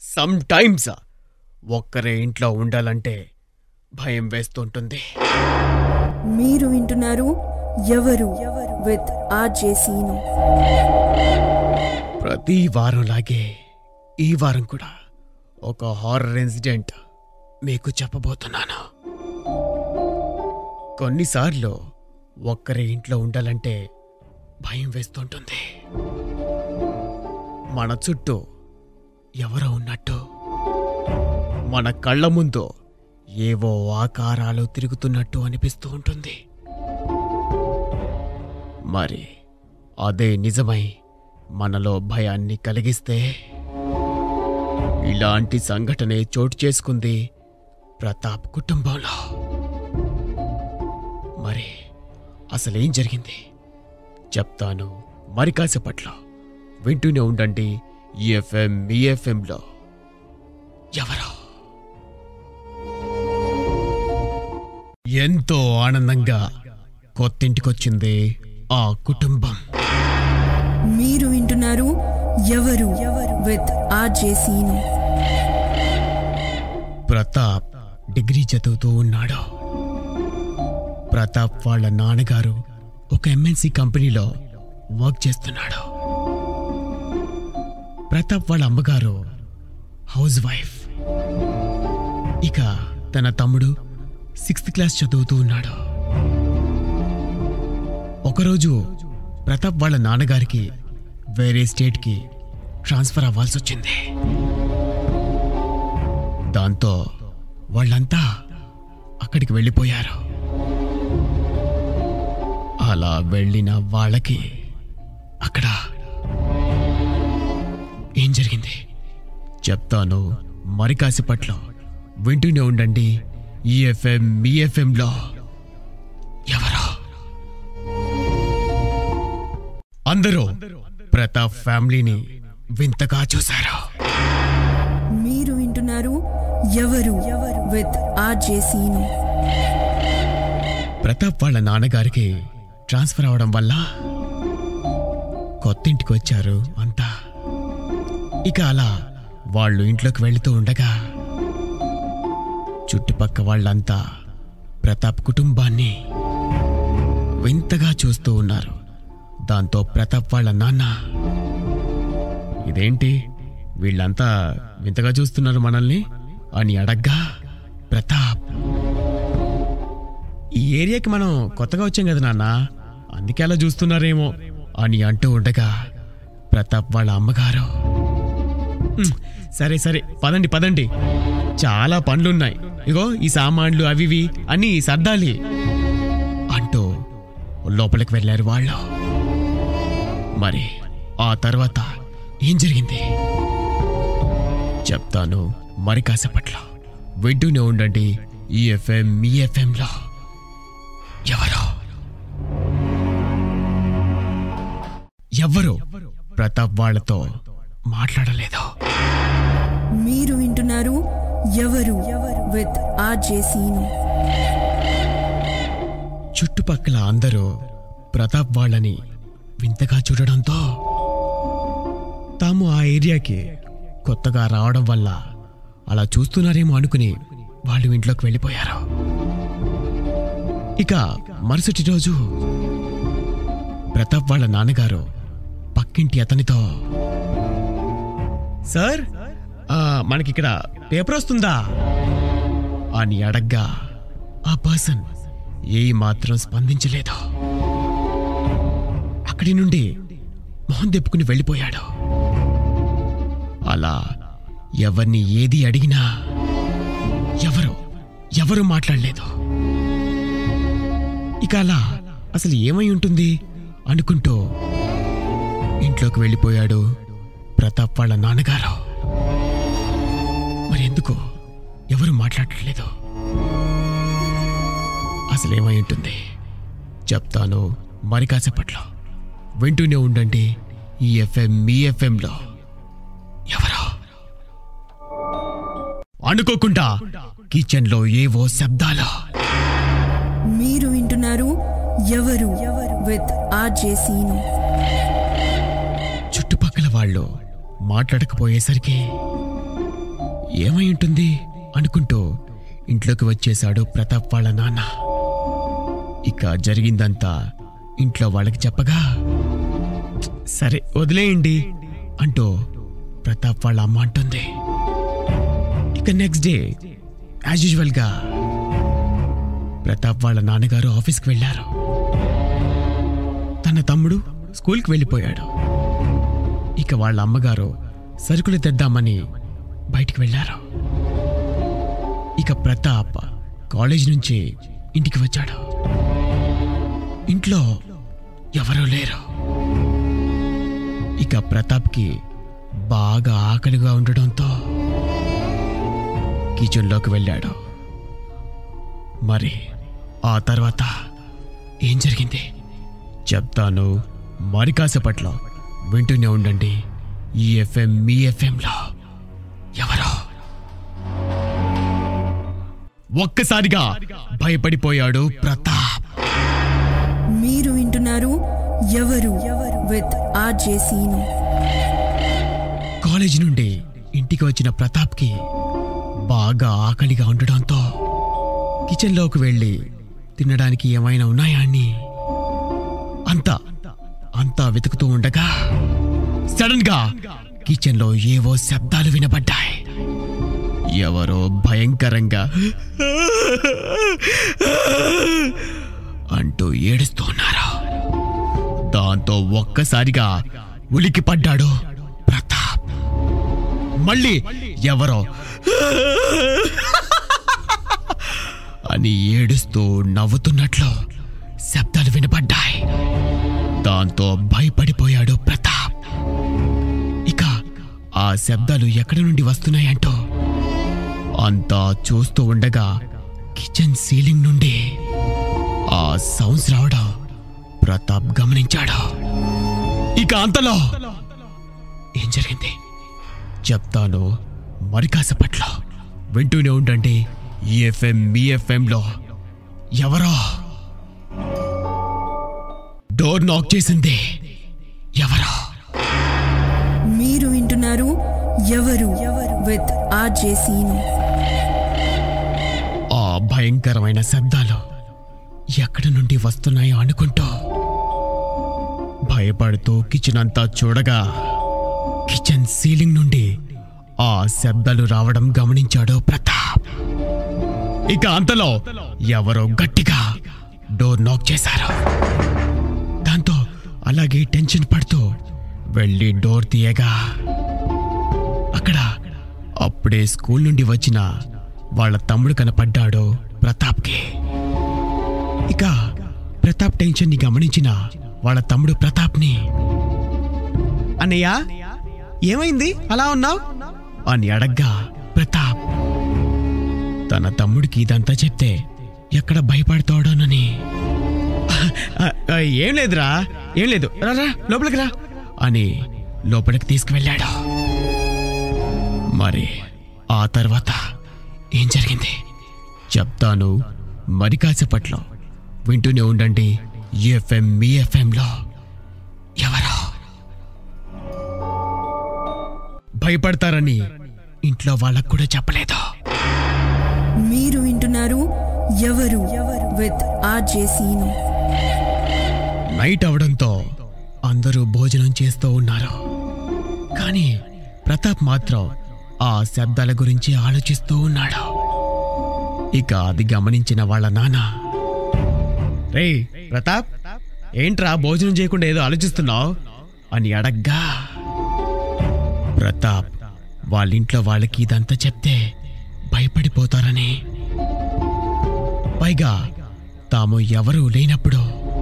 some times ఒక్కరే ఇంట్లో ఉండాలంటే భయం వేస్తుంటుంది మీరు వింటున్నారు ఎవరు విత్ ఆర్జే సీను ప్రతి వారంలాగే ఈ వారం కూడా ఒక హారర్ ఇన్సిడెంట్ మీకు చెప్పబోతున్నాను కొన్నిసార్లు ఒక్కరే ఇంట్లో ఉండాలంటే భయం వేస్తుంటుంది మన చుట్టూ ఎవరో ఉన్నట్టు మన కళ్ళ ముందు ఏవో ఆకారాలు తిరుగుతున్నట్టు అనిపిస్తూ ఉంటుంది మరి అదే నిజమై మనలో భయాన్ని కలిగిస్తే ఇలాంటి సంఘటనే చోటు చేసుకుంది ప్రతాప్ కుటుంబంలో మరి అసలేం జరిగింది చెప్తాను మరి కాసేపట్లో వింటూనే ఉండండి ఈఎఫ్ఎం ఈఎఫ్ఎంలో ఎవరో ఎంతో ఆనందంగా కొత్తింటికొచ్చింది ఆ కుటుంబం మీరు వింటున్నారు ఎవరు with RJ Seenu Pratap degree చదువుతూ ఉన్నాడు ప్రతాప్ వాళ్ళ నాన్నగారు ఒక ఎంఎన్సి కంపెనీలో వర్క్ చేస్తున్నాడు ప్రతాప్ వాళ్ళ అమ్మగారు హౌస్ వైఫ్ ఇక తన తమ్ముడు సిక్స్త్ క్లాస్ చదువుతూ ఉన్నాడు ఒకరోజు ప్రతాప్ వాళ్ళ నాన్నగారికి వేరే స్టేట్కి ట్రాన్స్ఫర్ అవ్వాల్సి వచ్చింది దాంతో వాళ్ళంతా అక్కడికి వెళ్ళిపోయారు అలా వెళ్ళిన వాళ్ళకి అక్కడ ఏం జరిగింది చెప్తాను మరి కాసేపట్లో వింటూనే ఉండండి ఈఎఫ్ఎం మీఎఫ్ఎంలో ఎవరో అందరూ ప్రతాప్ ఫ్యామిలీని వింతగా చూశారు మీరు వింటున్నారు ఎవరు విత్ ఆర్జే సీను ప్రతాప్ వాళ్ళ నాన్నగారికి ట్రాన్స్ఫర్ అవడం వల్ల కొత్తింటికి వచ్చారు అంతా ఇక అలా వాళ్ళు ఇంట్లోకి వెళుతూ ఉండగా చుట్టుపక్క వాళ్ళంతా ప్రతాప్ కుటుంబాన్ని వింతగా చూస్తూ ఉన్నారు దాంతో ప్రతాప్ వాళ్ళ నాన్న ఇదేంటి వీళ్ళంతా వింతగా చూస్తున్నారు మనల్ని అని అడగ్గా ప్రతాప్ ఈ ఏరియాకి మనం కొత్తగా వచ్చాం కదా నాన్న అందుకే అలా చూస్తున్నారేమో అని అంటూ ఉండగా ప్రతాప్ వాళ్ళ అమ్మగారు "ఉమ్, సరే సరే పదండి పదండి చాలా పనులున్నాయి ఇగో ఈ సామాన్లు అవివి అన్నీ సర్దాలి అంటూ లోపలికి వెళ్ళారు వాళ్ళు మరి ఆ తర్వాత ఏం జరిగింది చెప్తాను మరి కాసేపట్లో వింటూనే ఉండండి ఈఎఫ్ఎం ఈఎఫ్ఎంలో ఎవరో ఎవ్వరు ప్రతాప్ వాళ్ళతో మాట్లాడలేదు మీరు వింటున్నారు ఎవరు విత్ ఆర్జే సీను చుట్టుపక్కల అందరూ ప్రతాప్ వాళ్ళని వింతగా చూడడంతో తాము ఆ ఏరియాకి కొత్తగా రావడం వల్ల అలా చూస్తున్నారేమో అనుకుని వాళ్ళు ఇంట్లోకి వెళ్ళిపోయారు ఇక మరుసటి రోజు ప్రతాప్ వాళ్ళ నాన్నగారు పక్కింటి అతనితో సార్ ఆ, మనకిక్కడ పేపర్ వస్తుందా అని అడగ్గా ఆ పర్సన్ ఏ మాత్రం స్పందించలేదు అక్కడి నుండి మొహం తెప్పుకుని వెళ్ళిపోయాడు అలా ఎవరిని ఏది అడిగినా ఎవరు ఎవరు మాట్లాడలేదు ఇక అలా అసలు ఏమై ఉంటుంది అనుకుంటూ ఇంట్లోకి వెళ్ళిపోయాడు ప్రతాప్ వాళ్ళ నాన్నగారు మరి ఎందుకు ఎవరు మాట్లాడట్లేదు అసలేమై ఉంటుంది చెప్తాను మరి కాసేపట్లో వింటూనే ఉండండి ఈ ఎఫ్ఎం మీ ఎఫ్ఎంలో ఎవరో అనుకోకుండా కిచెన్లో ఏవో శబ్దాలు మీరు వింటున్నారు ఎవరు విత్ ఆర్జే సీను చుట్టుపక్కల వాళ్ళు మాట్లాడకపోయేసరికి ఏమై ఉంటుంది అనుకుంటూ ఇంట్లోకి వచ్చేశాడు ప్రతాప్ వాళ్ళ నాన్న ఇక జరిగిందంతా ఇంట్లో వాళ్ళకి చెప్పగా సరే వదిలేయండి అంటూ ప్రతాప్ వాళ్ళ అమ్మ అంటుంది ఇక నెక్స్ట్ డే యాజ్ యూజువల్గా ప్రతాప్ వాళ్ళ నాన్నగారు ఆఫీస్కి వెళ్ళారు తన తమ్ముడు స్కూల్కి వెళ్ళిపోయాడు ఇక వాళ్ళ అమ్మగారు సరుకులు తెద్దామని బయటికి వెళ్ళారు ఇక ప్రతాప్ కాలేజ్ నుంచి ఇంటికి వచ్చాడు ఇంట్లో ఎవరూ లేరు ఇక ప్రతాప్కి బాగా ఆకలిగా ఉండడంతో కిచెన్లోకి వెళ్ళాడు మరి ఆ తర్వాత ఏం జరిగింది చెప్తాను మరి కాసేపట్లో వింటూనే ఉండండి ఈ ఎఫ్ఎం మీ ఎఫ్ఎంలో ఎవరో ఒక్కసారిగా భయపడిపోయాడు ప్రతాప్ మీరు వింటున్నారు ఎవరు విత్ ఆర్జే సీను కాలేజ్ నుండి ఇంటికి వచ్చిన ప్రతాప్కి బాగా ఆకలిగా ఉండడంతో కిచెన్లోకి వెళ్ళి తినడానికి ఏమైనా ఉన్నాయా అని అంతా అంతా వెతుకుతూ ఉండగా సడన్ గా కిచెన్లో ఏవో శబ్దాలు వినబడ్డాయి ఎవరో భయంకరంగా అంటూ ఏడుస్తూ ఉన్నారు దాంతో ఒక్కసారిగా ఉలికి పడ్డాడు ప్రతాప్ మళ్ళీ ఎవరో అని ఏడుస్తూ నవ్వుతున్నట్లు శబ్దాలు వినపడ్డాయి దాంతో భయపడిపోయాడు ప్రతాప్ ఇక ఆ శబ్దాలు ఎక్కడి నుండి వస్తున్నాయంటో అంతా చూస్తూ ఉండగా కిచెన్ సీలింగ్ నుండి ఆ సౌండ్స్ రావడం ప్రతాప్ గమనించాడు ఇక అంతలో ఏం జరిగింది చెప్తాను మరి కాసేపట్లో వింటూనే ఉండండి ఈ ఎఫ్ఎం మీ ఎఫ్ఎంలో ఎవరో డోర్ నాక్ చేసింది ఎవరో మీరు వింటున్నారు ఎవరు విత్ ఆర్జే సీను ఆ భయంకరమైన శబ్దాలు ఎక్కడి నుండి వస్తున్నాయో అనుకుంటూ భయపడుతూ కిచెన్ అంతా చూడగా కిచెన్ సీలింగ్ నుండి ఆ శబ్దాలు రావడం గమనించాడు ప్రతాప్ ఇక అంతలో ఎవరో గట్టిగా డోర్ నాక్ చేశారు దాంతో అలాగే టెన్షన్ పడుతూ వెళ్ళి డోర్ తీయగా అక్కడ అప్పుడే స్కూల్ నుండి వచ్చిన వాళ్ళ తమ్ముడు కనపడ్డాడు ప్రతాప్కి ఇక ప్రతాప్ టెన్షన్ ని గమనించిన వాళ్ళ తమ్ముడు ప్రతాప్ని అన్నయ్య ఏమైంది అలా ఉన్నావు అని అడగ్గా ప్రతాప్ తన తమ్ముడికి ఇదంతా చెప్తే ఎక్కడ భయపడతాడోనని "ఆ, ఆ, ఏం లేదురా ఏం లేదు రా రా లోపలికి రా అని లోపలికి తీసుకువెళ్ళాడు మరి ఆ తర్వాత ఏం జరిగింది చెప్తాను మరి కాసేపట్లో వింటూనే ఉండండి ఎఫ్ఎం మీ ఎఫ్ఎంలో ఎవరో భయపడతారని ఇంట్లో వాళ్ళకు కూడా చెప్పలేదు మీరు వింటున్నారు ఎవరు విత్ ఆర్జే సీను నైట్ అవడంతో అందరూ భోజనం చేస్తూ ఉన్నారు కానీ ప్రతాప్ మాత్రం ఆ శబ్దాల గురించి ఆలోచిస్తూ ఉన్నాడు ఇక అది గమనించిన వాళ్ళ నాన్న రే ప్రతాప్ ఏంట్రా భోజనం చేయకుండా ఏదో ఆలోచిస్తున్నావు అని అడగ్గా ప్రతాప్ వాళ్ళింట్లో వాళ్ళకి ఇదంతా చెప్తే భయపడిపోతారని పైగా తాము ఎవరూ లేనప్పుడు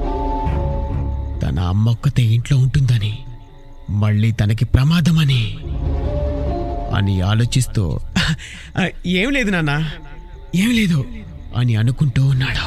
తన అమ్మొక్కతే ఇంట్లో ఉంటుందని మళ్ళీ తనకి ప్రమాదమని అని ఆలోచిస్తూ "ఆ, ఏం లేదు నాన్న ఏం లేదు అని అనుకుంటూ ఉన్నాడు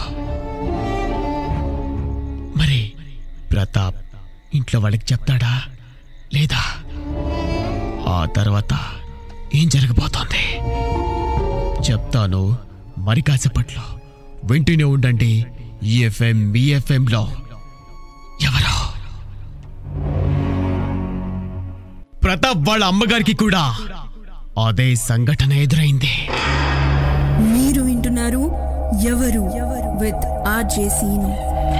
మరి ప్రతాప్ ఇంట్లో వాళ్ళకి చెప్తాడా లేదా ఆ తర్వాత ఏం జరగబోతోంది చెప్తాను మరి కాసేపట్లో వింటూనే ఉండండి ఈఎఫ్ఎం బిఎఫ్ఎంలో ఎవరో ప్రతాప్ వాళ్ళ అమ్మగారికి కూడా అదే సంఘటన ఎదురైంది మీరు వింటున్నారు ఎవరు with RJ Seenu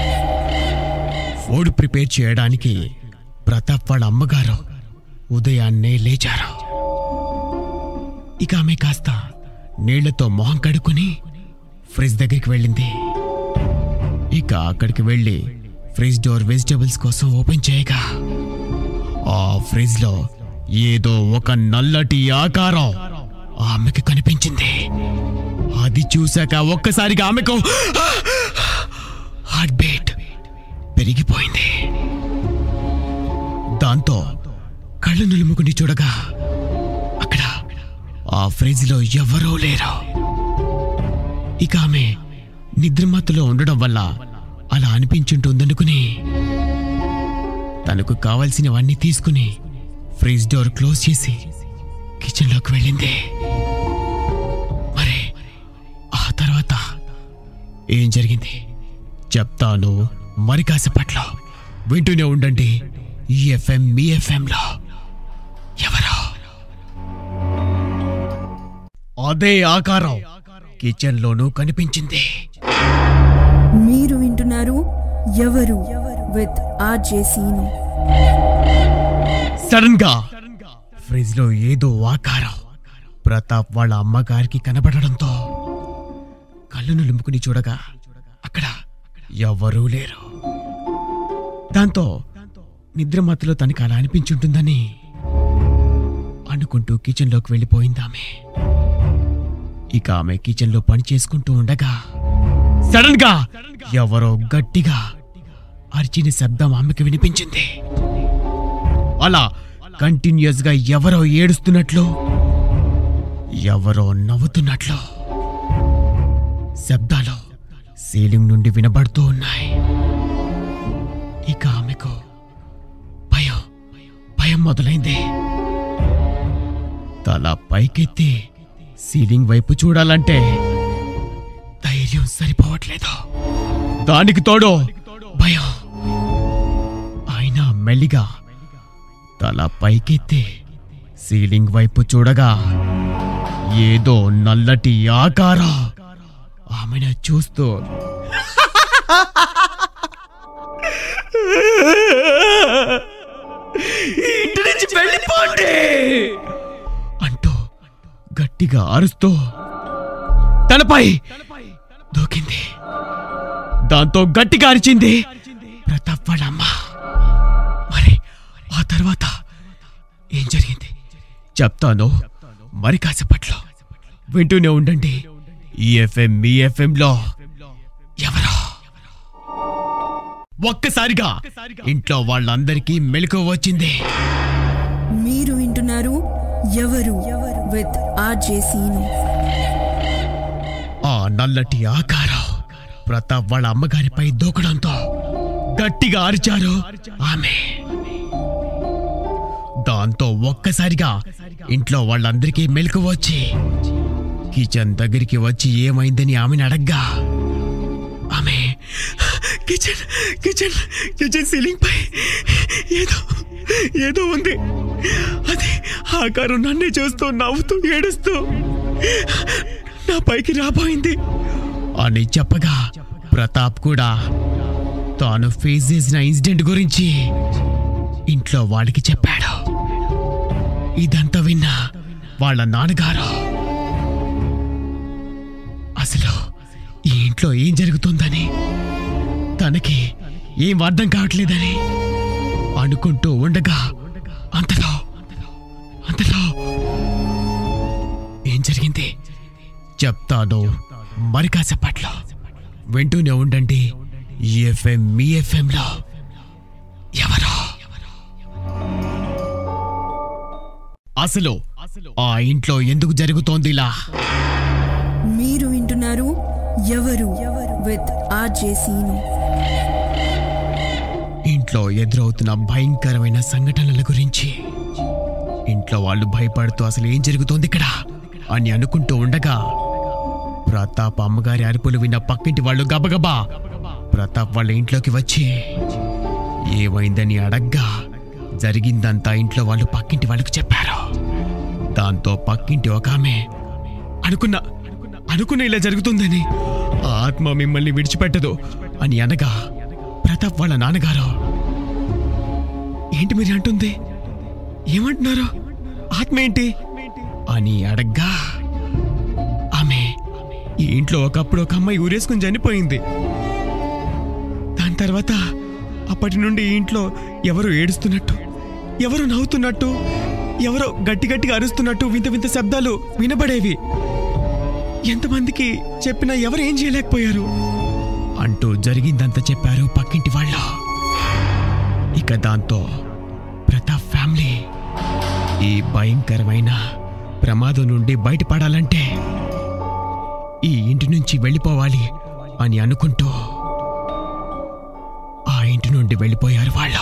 food prepare చేయడానికి ప్రతాప్ వాళ్ళ అమ్మగారు ఉదయాన్నే లేచారు ఇక ఆమె కాస్త నీళ్లతో మొహం కడుక్కుని ఫ్రిడ్జ్ దగ్గరికి వెళ్ళింది ఇక అక్కడికి వెళ్ళి ఫ్రిడ్జ్ డోర్ వెజిటబుల్స్ కోసం ఓపెన్ చేయగా ఆ ఫ్రిడ్జ్ లో ఏదో ఒక నల్లటి ఆకారం ఆమెకి కనిపించింది అది చూశాక ఒక్కసారిగా ఆమెకు హార్ట్ బీట్ పెరిగిపోయింది దాంతో కళ్ళు నులుముకుని చూడగా అక్కడ ఆ ఫ్రిడ్జ్ లో ఎవరూ లేరు ఇక ఆమె నిద్రమత్తులో ఉండడం వల్ల అలా అనిపించుంటుందనుకుని తనకు కావలసినవన్నీ తీసుకుని ఫ్రిడ్జ్ డోర్ క్లోజ్ చేసి కిచెన్లోకి వెళ్ళింది మరి ఆ తర్వాత ఏం జరిగింది చెప్తాను మరి కాసేపట్లో వింటూనే ఉండండి ఈ ఎఫ్ఎం మీ ఎఫ్ఎంలో ఎవరో అదే ఆకారం కిచెన్ లోనూ కనిపించింది మీరు వింటున్నారు ఎవరు విత్ ఆర్జే సీను సడన్ గా ఫ్రిడ్జ్ లో ఏదో ఆకారం ప్రతాప్ వాళ్ళ అమ్మగారికి కనబడడంతో కళ్ళు నిలుముకుని చూడగా అక్కడ ఎవరూ లేరు దాంతో నిద్రమత్తులో తనకి అలా అనిపించుంటుందని అనుకుంటూ కిచెన్లోకి వెళ్ళిపోయింది ఆమె ఇక ఆమె కిచెన్లో పని చేసుకుంటూ ఉండగా సడన్ గా ఎవరో గట్టిగా అరిచిన శబ్దం ఆమెకు వినిపించింది అలా కంటిన్యూస్ గా ఎవరో ఏడుస్తున్నట్లు ఎవరో నవ్వుతున్నట్లు శబ్దాలు సీలింగ్ నుండి వినబడుతూ ఉన్నాయి ఇక ఆమెకు భయం భయం మొదలైంది తల పైకెత్తి సీలింగ్ వైపు చూడాలంటే ధైర్యం సరిపోవట్లేదు దానికి తోడు భయం అయినా మెల్లిగా తల పైకెత్తి సీలింగ్ వైపు చూడగా ఏదో నల్లటి ఆకారం ఆమెను చూస్తూ ఇంటి నుంచి వెళ్ళిపోండి అంటూ గట్టిగా అరుస్తూ తలపై దూకింది దాంతో గట్టిగా అరిచింది ప్రతాప్ వాళ్ళ అమ్మ మరి ఆ తర్వాత ఏం జరిగింది చెప్తాను మరి కాసేపట్లో వింటూనే ఉండండి ఈ ఎఫ్ఎం మీ ఎఫ్ఎంలో ఎవరో ఒక్కసారిగా ఇంట్లో వాళ్ళందరికీ మెలకు వచ్చింది మీరు వింటున్నారు ఎవరు విత్ ఆర్జే సీను ఆ నల్లటి ఆకారం ప్రతాప్ వాళ్ళ అమ్మగారిపై దూకడంతో గట్టిగా అరిచారు ఆమె దాంతో ఒక్కసారిగా ఇంట్లో వాళ్ళందరికీ మెలకు వచ్చి కిచెన్ దగ్గరికి వచ్చి ఏమైందని ఆమెను అడగ్గా ఆమె కిచెన్ కిచెన్ కిచెన్ సీలింగ్ పై ఏదో ఏదో ఉంది అది ఆకారం నన్నే చూస్తూ నవ్వుతూ ఏడుస్తూ నా పైకి రాబోయింది అని చెప్పగా ప్రతాప్ కూడా తాను ఫేస్ చేసిన ఇన్సిడెంట్ గురించి ఇంట్లో వాళ్ళకి చెప్పాడు ఇదంతా విన్నా వాళ్ళ నాన్నగారు అసలు ఈ ఇంట్లో ఏం జరుగుతుందని తనకి ఏం అర్థం కావట్లేదని అనుకుంటూ ఉండగా అంతలో అంతలో ఏం జరిగింది చెప్తాను మరి కాసేపట్లో వింటూనే ఉండండి ఈ ఎఫ్ఎం మీ ఎఫ్ఎంలో ఎవరో అసలు ఆ ఇంట్లో ఎందుకు జరుగుతోంది ఇలా మీరు వింటున్నారు ఎవరు విత్ ఆర్జే సీను ఇంట్లో ఎదురవుతున్న భయంకరమైన సంఘటనల గురించి ఇంట్లో వాళ్ళు భయపడుతూ అసలు ఏం జరుగుతోంది ఇక్కడ అని అనుకుంటూ ఉండగా ప్రతాప్ అమ్మగారి అరుపులు విన్న పక్కింటి వాళ్ళు గబగబా ప్రతాప్ వాళ్ళ ఇంట్లోకి వచ్చి ఏమైందని అడగ్గా జరిగిందంతా ఇంట్లో వాళ్ళు పక్కింటి వాళ్ళకు చెప్పారు దాంతో పక్కింటి ఒక ఆమె అనుకున్నా అనుకున్న ఇలా జరుగుతుందని ఆ ఆత్మ మిమ్మల్ని విడిచిపెట్టదు అని అనగా ప్రతాప్ వాళ్ళ నాన్నగారు ఏంటి మీరు అంటుంది ఏమంటున్నారు ఆత్మ ఏంటి అని అడగ్గా ఆమె ఈ ఇంట్లో ఒకప్పుడు ఒక అమ్మాయి ఊరేసుకుని చనిపోయింది దాని తర్వాత అప్పటి నుండి ఈ ఇంట్లో ఎవరు ఏడుస్తున్నట్టు ఎవరు నవ్వుతున్నట్టు ఎవరో గట్టి గట్టిగా అరుస్తున్నట్టు వింత వింత శబ్దాలు వినబడేవి ఎంతమందికి చెప్పినా ఎవరు ఏం చేయలేకపోయారు అంటూ జరిగిందంతా చెప్పారు పక్కింటి వాళ్ళు ఇక దాంతో ప్రతాప్ ఫ్యామిలీ ఈ భయంకరమైన ప్రమాదం నుండి బయటపడాలంటే ఈ ఇంటి నుంచి వెళ్ళిపోవాలి అని అనుకుంటూ ఆ ఇంటి నుండి వెళ్ళిపోయారు వాళ్ళు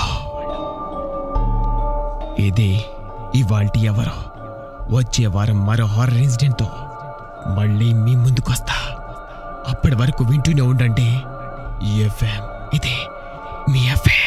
ఇది ఇవాల్టి ఎవరో వచ్చే వారం మరో హారర్ ఇన్సిడెంట్తో మళ్ళీ మీ ముందుకొస్తా అప్పటి వరకు వింటూనే ఉండండి ఎఫ్ఎం ఇది మీ ఎఫ్ఎం